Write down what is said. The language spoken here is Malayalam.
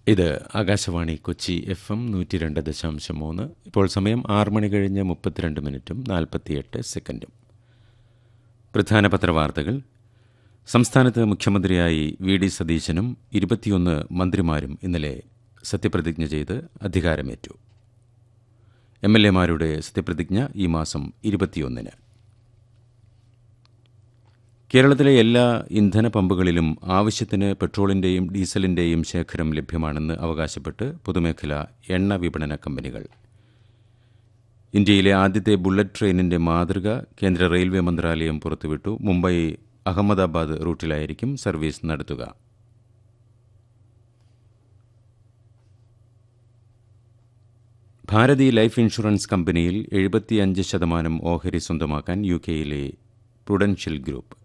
ഇത് ആകാശവാണി കൊച്ചി എഫ് എം നൂറ്റി രണ്ട് ദശാംശം മൂന്ന് ഇപ്പോൾ സമയം ആറ് മണി കഴിഞ്ഞ് മുപ്പത്തിരണ്ട് മിനിറ്റും നാൽപ്പത്തിയെട്ട് സെക്കൻഡും പ്രധാന പത്രവാർത്തകൾ സംസ്ഥാനത്ത് മുഖ്യമന്ത്രിയായി വി ഡി സതീശനും ഇരുപത്തിയൊന്ന് മന്ത്രിമാരും ഇന്നലെ സത്യപ്രതിജ്ഞ ചെയ്ത് അധികാരമേറ്റു എം എൽ എമാരുടെ സത്യപ്രതിജ്ഞ ഈ മാസം ഇരുപത്തിയൊന്നിന് കേരളത്തിലെ എല്ലാ ഇന്ധന പമ്പുകളിലും ആവശ്യത്തിന് പെട്രോളിന്റെയും ഡീസലിന്റെയും ശേഖരം ലഭ്യമാണെന്ന് അവകാശപ്പെട്ട് പൊതുമേഖലാ എണ്ണ വിപണന കമ്പനികൾ ഇന്ത്യയിലെ ആദ്യത്തെ ബുള്ളറ്റ് ട്രെയിനിന്റെ മാതൃക കേന്ദ്ര റെയിൽവേ മന്ത്രാലയം പുറത്തുവിട്ടു മുംബൈ അഹമ്മദാബാദ് റൂട്ടിലായിരിക്കും സർവീസ് നടത്തുക ഭാരതി ലൈഫ് ഇൻഷുറൻസ് കമ്പനിയിൽ എഴുപത്തിയഞ്ച് ശതമാനം ഓഹരി സ്വന്തമാക്കാൻ യു കെയിലെ പ്രുഡൻഷ്യൽ ഗ്രൂപ്പ്